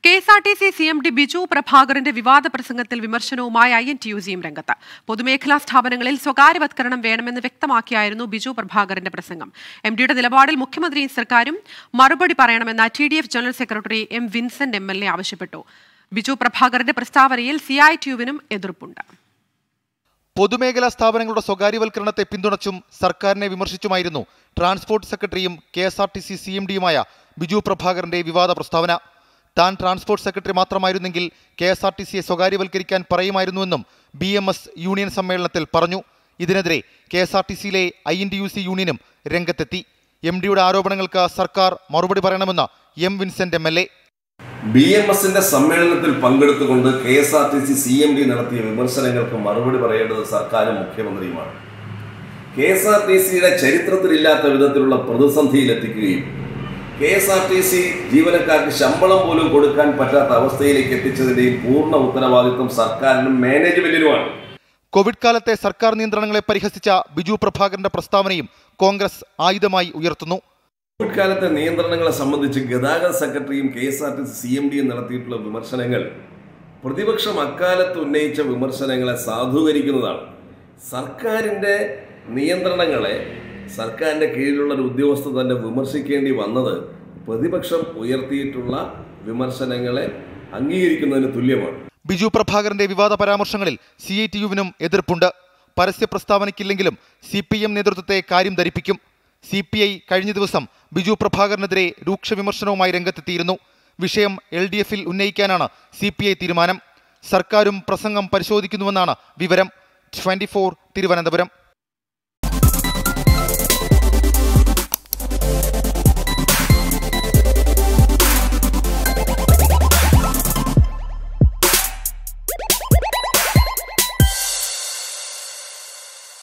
K S R T C C M D Biju പ്രഭാകറിന്റെ വിവാദ പ്രസംഗത്തിൽ വിമർശനവുമായി ഐ എൻ ടി യു സിയും രംഗത്ത് പൊതുമേഖലാ സ്ഥാപനങ്ങളിൽ സ്വകാര്യവത്കരണം വേണമെന്ന് വ്യക്തമാക്കിയായിരുന്നു ബിജു പ്രഭാകറിന്റെ പ്രസംഗം എം ഡിയുടെ നിലപാടിൽ മുഖ്യമന്ത്രിയും സർക്കാരും മറുപടി പറയണമെന്ന് T D F general secretary M Vincent M L A ആവശ്യപ്പെട്ടു ബിജു പ്രഭാകറിന്റെ പ്രസ്താവനയിൽ സി ഐ ടി യുവിനും എതിർപ്പുണ്ട് പൊതുമേഖലാ സ്ഥാപനങ്ങളുടെ സ്വകാര്യവൽക്കരണത്തെ പിന്തുണച്ചും സർക്കാരിനെ വിമർശിച്ചുമായിരുന്നു ട്രാൻസ്പോർട്ട് സെക്രട്ടറിയും K S R T C C M ഡിയുമായ ബിജു പ്രഭാകറിന്റെ വിവാദ പ്രസ്താവന താൻ ട്രാൻസ്പോർട്ട് സെക്രട്ടറി മാത്രമായിരുന്നെങ്കിൽ കെ എസ് ആർ ടി സിയെ സ്വകാര്യവൽക്കരിക്കാൻ പറയുമായിരുന്നുവെന്നും ബി എം എസ് യൂണിയൻ സമ്മേളനത്തിൽ പറഞ്ഞു ഇതിനെതിരെ കെ എസ് ആർ ടി സിയിലെ I N T U C യൂണിയനും രംഗത്തെത്തി എം ഡിയുടെ ആരോപണങ്ങൾക്ക് സർക്കാർ മറുപടി പറയണമെന്ന് M Vincent M L A B M എസിന്റെ സമ്മേളനത്തിൽ പങ്കെടുത്തുകൊണ്ട് K S R T C C M D നടത്തിയ വിമർശനങ്ങൾക്ക് മറുപടി പറയേണ്ടത് സർക്കാരും മുഖ്യമന്ത്രിയുമാണ് കെ എസ് ആർ ടി സിയുടെ ചരിത്രത്തിലില്ലാത്ത വിധത്തിലുള്ള പ്രതിസന്ധിയിലെത്തിക്കുകയും K S R T C ജീവനക്കാർക്ക് ശമ്പളം പോലും കൊടുക്കാൻ പറ്റാത്ത അവസ്ഥയിലേക്ക് എത്തിച്ചതിന്റെയും പൂർണ്ണ ഉത്തരവാദിത്വം സർക്കാരിനും മാനേജ്മെന്റിനുമാണ് കോവിഡ് കാലത്തെ സർക്കാർ നിയന്ത്രണങ്ങളെ പരിഹസിച്ച ബിജു പ്രഭാകരന്റെ പ്രസ്താവനയും കോൺഗ്രസ് ആയുധമായി ഉയർത്തുന്നു കോവിഡ് കാലത്തെ നിയന്ത്രണങ്ങളെ സംബന്ധിച്ച് ഗതാഗത സെക്രട്ടറിയും K S R T C C M ഡിയും നടത്തിയിട്ടുള്ള വിമർശനങ്ങൾ പ്രതിപക്ഷം അക്കാലത്ത് ഉന്നയിച്ച വിമർശനങ്ങളെ സാധൂകരിക്കുന്നതാണ് സർക്കാരിൻ്റെ നിയന്ത്രണങ്ങളെ സർക്കാരിൻ്റെ കീഴിലുള്ള ഒരു ഉദ്യോഗസ്ഥ തന്നെ വിമർശിക്കേണ്ടി വന്നത് പ്രതിപക്ഷം ഉയർത്തിയിട്ടുള്ള വിമർശനങ്ങളെ അംഗീകരിക്കുന്നതിന് തുല്യമാണ് ബിജു പ്രഭാകരന്റെ വിവാദ പരാമർശങ്ങളിൽ സി ഐ ടി യുവിനും എതിർപ്പുണ്ട് പരസ്യ പ്രസ്താവനയ്ക്കില്ലെങ്കിലും സി പി എം നേതൃത്വത്തെ കാര്യം ധരിപ്പിക്കും സി പി ഐ കഴിഞ്ഞ ദിവസം ബിജു പ്രഭാകരനെതിരെ രൂക്ഷ വിമർശനവുമായി രംഗത്തെത്തിയിരുന്നു വിഷയം എൽ ഡി എഫിൽ ഉന്നയിക്കാനാണ് സി പി ഐ തീരുമാനം സർക്കാരും പ്രസംഗം പരിശോധിക്കുന്നുവെന്നാണ് വിവരം ട്വന്റി ഫോർ തിരുവനന്തപുരം